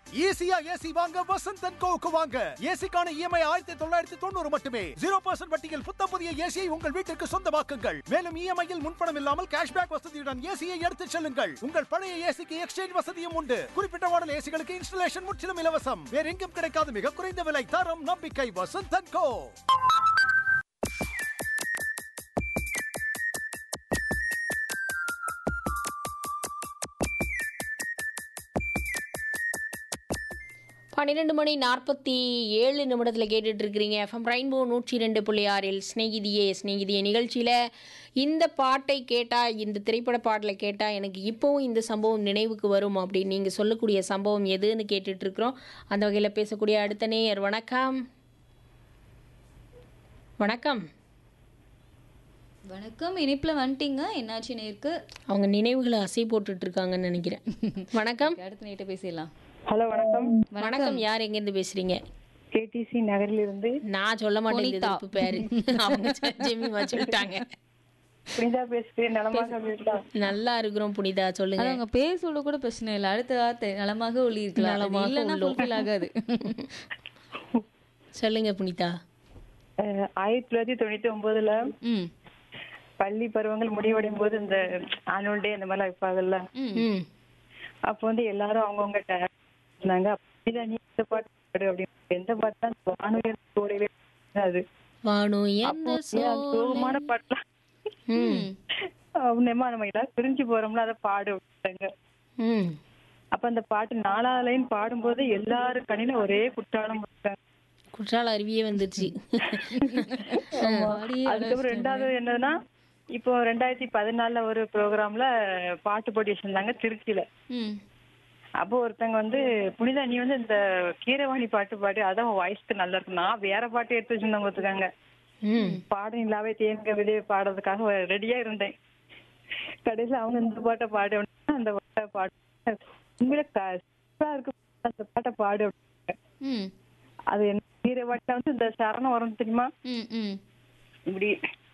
ஈஸியா ஏசி வாங்க வசந்த் அண்ட் கோவுக்கு வாங்க ஏசிக்கான இஎம்ஐ ஆயிரத்தி தொள்ளாயிரத்தி தொண்ணூறு மட்டுமே ஜீரோ பர்சன்ட் வட்டியில் புத்தம் புதிய ஏசியை உங்கள் வீட்டிற்கு சொந்தமாக்குங்கள் மேலும் இஎம்ஐயில் முன்பணம் இல்லாமல் கேஷ்பேக் வசதியுடன் ஏசியை எடுத்துச் செல்லுங்கள் உங்கள் பழைய ஏசிக்கு எக்ஸ்சேஞ்ச் வசதியும் உண்டு குறிப்பிட்ட மாடல் ஏசிகளுக்கு இன்ஸ்டலேஷன் முற்றிலும் இலவசம் வேற எங்கும் கிடைக்காத மிக குறைந்த விலை தரம் நம்பிக்கை வசந்த் அண்ட் கோ பன்னிரெண்டு மணி நாற்பத்தி ஏழு நிமிடத்தில் கேட்டுட்டு இருக்கிறீங்க எஃப்எம் ரெயின்போ நூற்றி ரெண்டு புள்ளி ஆறில் ஸ்நேகிதியே ஸ்நேகிதியே நிகழ்ச்சியில் இந்த பாட்டை கேட்டால் இந்த திரைப்பட பாடலை கேட்டால் எனக்கு இப்போவும் இந்த சம்பவம் நினைவுக்கு வரும் அப்படின்னு நீங்கள் சொல்லக்கூடிய சம்பவம் எதுன்னு கேட்டுட்டு இருக்கிறோம் அந்த வகையில் பேசக்கூடிய அடுத்த நேயர் வணக்கம் வணக்கம் வணக்கம் இனிப்புல வந்துட்டீங்க என்னாச்சு நேருக்கு அவங்க நினைவுகளை அசை போட்டுட்டு இருக்காங்கன்னு நினைக்கிறேன் வணக்கம் அடுத்த நைட்டு பேசிடலாம் ஹலோ வணக்கம் வணக்கம் யார் எங்கேருந்து பேசுறீங்க கேடிசி நகரிலிருந்து நான் சொல்ல மாட்டேன் இந்த புனிதா. தப்பு பேரு அவங்க ஜெமிமா சொல்லிட்டாங்க புனிதா பேசுகிறேன் நலமாக இருக்கா நல்லா இருக்கிறோம் புனிதா சொல்லுங்க அது அவங்க பேர் சொல்ல கூட பிரச்சனை இல்லை அடுத்த வார்த்தை நலமாக ஒளி இருக்கலாம் அது நலமாக இல்லைன்னா உள்ளோம். fulfill ஆகாது சொல்லுங்க புனிதா அஹ், ஆயிரத்தி தொள்ளாயிரத்தி தொண்ணூத்தி ஒன்பதுல ம் பள்ளி பருவங்கள் முடிவடையும் போது இந்த ஆனுவல் டே அந்த மாதிரிலாம் வைப்பாங்கல்ல ம் அப்போ வந்து எல்லாரும் அவங்கவுங்க இருந்தாங்க புனிதா நீ இந்த பாட்டு பாடு அப்படின்னு எந்த பாட்டு தான் வானுயர் தோடையிலே அது வானு அப்போ எந்த ஏன் அது சோகமான பாட்டுலாம் ம் அப்படின்னேமா நம்ம எல்லாரும் பிரிஞ்சு போறோம்ல அதை பாடு அப்படின்ட்டாங்க ம் அப்ப அந்த பாட்டு நாலாவது லைன் பாடும்போது எல்லாரும் கண்ணில ஒரே குற்றாலம் போட்டாங்க குற்றால அருவியே வந்துருச்சு அதுக்கப்புறம் ரெண்டாவது என்னதுன்னா இப்போ ரெண்டாயிரத்தி பதினாலுல ஒரு ப்ரோக்ராம்ல பாட்டு போட்டி வச்சிருந்தாங்க திருச்சியில ம் அப்போ ஒருத்தங்க வந்து புனிதா நீ வந்து இந்த கீரவாணி பாட்டு பாடு அதான் வாய்ஸ்க்கு நல்லா இருக்கும் நான் வேற பாட்டு எடுத்து வச்சிருந்தேன் பார்த்துக்காங்க ம் பாடம் இல்லாவே தேங்க விதையை பாடுறதுக்காக ரெடியா இருந்தேன் கடைசியில அவங்க இந்த பாட்டை பாடு அப்படின்னா அந்த பாட்டை பாடு உண்மையில க- சூப்பரா இருக்கு அந்த பாட்டை பாடு அப்படின்னாங்க. ம் அது என்ன கீரை பாட்டுல வந்து இந்த சரணம் வரும் தெரியுமா ம் ம் இப்படி